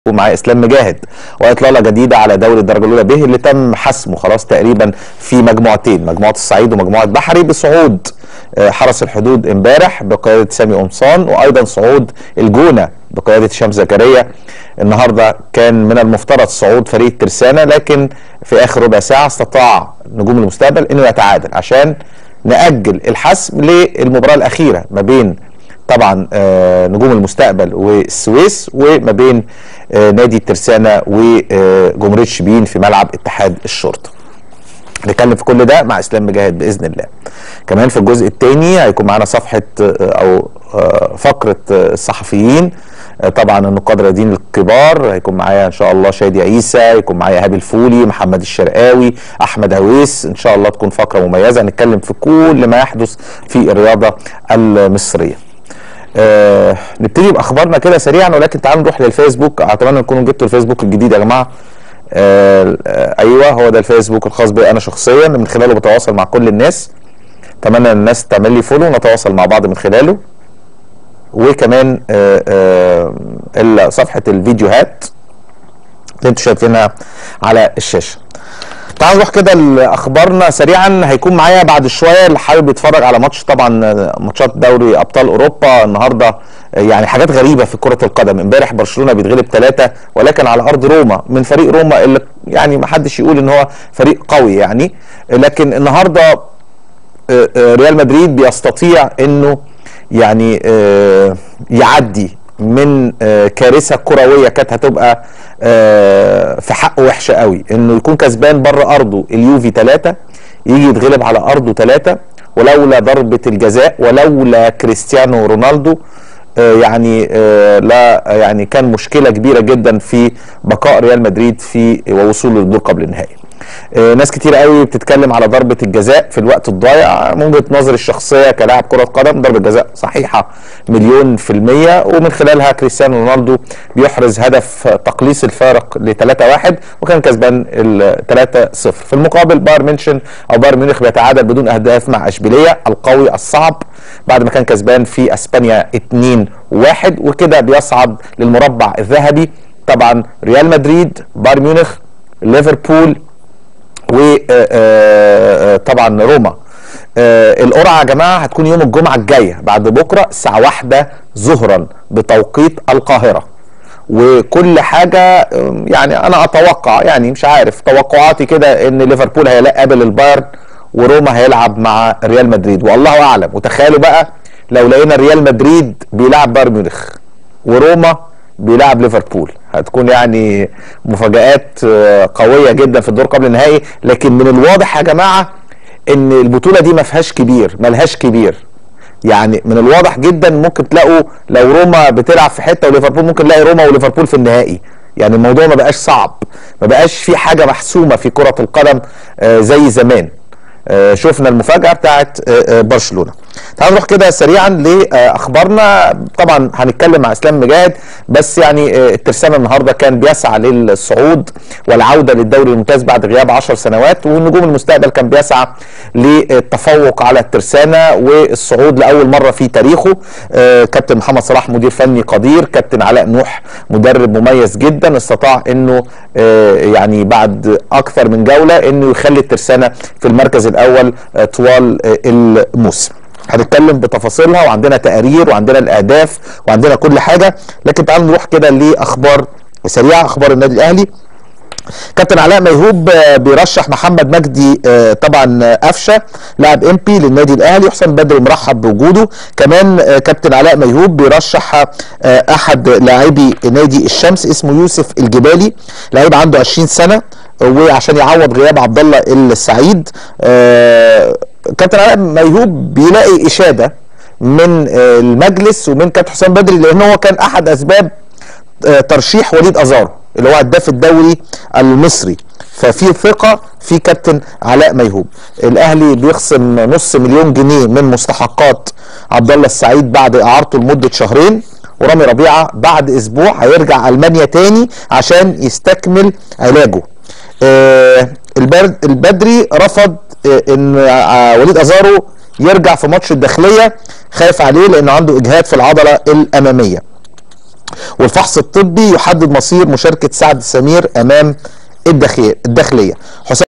ومعاه اسلام مجاهد واطلاله جديده على دوري الدرجه الاولى به اللي تم حسمه خلاص تقريبا في مجموعتين مجموعه الصعيد ومجموعه بحري بصعود آه، حرس الحدود امبارح بقياده سامي قمصان وايضا صعود الجونه بقياده هشام زكريا النهارده كان من المفترض صعود فريق ترسانه لكن في اخر ربع ساعه استطاع نجوم المستقبل انه يتعادل عشان ناجل الحسم للمباراه الاخيره ما بين طبعا آه، نجوم المستقبل والسويس وما بين آه، نادي الترسانة وجمهورية شبين في ملعب اتحاد الشرطة نتكلم في كل ده مع اسلام مجاهد باذن الله كمان في الجزء الثاني هيكون معانا صفحه آه، او آه، فقره آه، الصحفيين آه، طبعا النقاد الرياضيين الكبار هيكون معايا ان شاء الله شادي عيسى هيكون معايا هابي الفولي محمد الشرقاوي احمد هويس ان شاء الله تكون فقره مميزه نتكلم في كل ما يحدث في الرياضه المصريه آه نبتدي باخبارنا كده سريعا ولكن تعالوا نروح للفيسبوك اتمنى تكونوا جبتوا الفيسبوك الجديد يا جماعه آه آه ايوه هو ده الفيسبوك الخاص بي انا شخصيا من خلاله بتواصل مع كل الناس اتمنى الناس تعمل لي فولو ونتواصل مع بعض من خلاله وكمان آه آه ال- صفحه الفيديوهات اللي انتوا شايفينها على الشاشه تعالوا نروح كده لاخبارنا سريعا هيكون معايا بعد شويه اللي حابب يتفرج على ماتش طبعا ماتشات دوري ابطال اوروبا النهارده يعني حاجات غريبه في كره القدم امبارح برشلونه بيتغلب ثلاثه ولكن على ارض روما من فريق روما اللي يعني ما حدش يقول ان هو فريق قوي يعني لكن النهارده آه، آه، ريال مدريد بيستطيع انه يعني آه، يعدي من آه، كارثه كرويه كانت هتبقى آه، في حقه وحشه قوي انه يكون كسبان بره ارضه اليوفي ثلاثه يجي يتغلب على ارضه ثلاثه ولولا ضربه الجزاء ولولا كريستيانو رونالدو آه، يعني آه، لا يعني كان مشكله كبيره جدا في بقاء ريال مدريد في ووصوله للدور قبل النهائي آه، ناس كتير قوي بتتكلم على ضربه الجزاء في الوقت الضايع من وجهه نظري الشخصيه كلاعب كره قدم ضربه جزاء صحيحه مليون في الميه ومن خلالها كريستيانو رونالدو بيحرز هدف تقليص الفارق ل 3-1 وكان كسبان ال 3-0 في المقابل بايرن ميونشن او بايرن ميونخ بيتعادل بدون اهداف مع اشبيليه القوي الصعب بعد ما كان كسبان في اسبانيا 2-1 وكده بيصعد للمربع الذهبي طبعا ريال مدريد بايرن ميونخ ليفربول وطبعا روما آه، القرعه يا جماعه هتكون يوم الجمعه الجايه بعد بكره الساعه واحدة ظهرا بتوقيت القاهره وكل حاجه آم، يعني انا اتوقع يعني مش عارف توقعاتي كده ان ليفربول هيقابل البايرن وروما هيلعب مع ريال مدريد والله اعلم وتخيلوا بقى لو لقينا ريال مدريد بيلعب بايرن ميونخ وروما بيلعب ليفربول هتكون يعني مفاجآت آه، قوية جدا في الدور قبل النهائي لكن من الواضح يا جماعة ان البطولة دي ما فيهاش كبير ملهاش كبير يعني من الواضح جدا ممكن تلاقوا لو روما بتلعب في حتة وليفربول ممكن تلاقي روما وليفربول في النهائي يعني الموضوع ما بقاش صعب ما بقاش في حاجة محسومة في كرة القدم آه، زي زمان آه، شفنا المفاجاه بتاعت آه، آه، برشلونه تعالوا نروح كده سريعا لاخبارنا طبعا هنتكلم مع اسلام مجاهد بس يعني آه، الترسانه النهارده كان بيسعى للصعود والعوده للدوري الممتاز بعد غياب 10 سنوات والنجوم المستقبل كان بيسعى للتفوق على الترسانه والصعود لاول مره في تاريخه آه، كابتن محمد صلاح مدير فني قدير كابتن علاء نوح مدرب مميز جدا استطاع انه آه، يعني بعد اكثر من جوله انه يخلي الترسانه في المركز الاول آه، طوال آه، الموسم هنتكلم بتفاصيلها وعندنا تقارير وعندنا الاهداف وعندنا كل حاجه لكن تعالوا نروح كده لاخبار سريعه اخبار النادي الاهلي كابتن علاء ميهوب آه، بيرشح محمد مجدي آه، طبعا آه، قفشه لاعب ام بي للنادي الاهلي حسام بدري مرحب بوجوده كمان آه، كابتن علاء ميهوب بيرشح آه، احد لاعبي نادي الشمس اسمه يوسف الجبالي لعيب عنده 20 سنه وعشان يعوض غياب عبد الله السعيد آه، كابتن علاء ميهوب بيلاقي اشاده من آه، المجلس ومن كابتن حسام بدري لان هو كان احد اسباب آه، ترشيح وليد ازارو اللي هو هداف الدوري المصري ففي ثقه في كابتن علاء ميهوب الاهلي بيخصم نص مليون جنيه من مستحقات عبد الله السعيد بعد اعارته لمده شهرين ورامي ربيعه بعد اسبوع هيرجع المانيا تاني عشان يستكمل علاجه آه، البر- البدري رفض آه، ان آه، وليد ازارو يرجع في ماتش الداخليه خايف عليه لانه عنده اجهاد في العضله الاماميه والفحص الطبي يحدد مصير مشاركه سعد سمير امام الداخليه حسام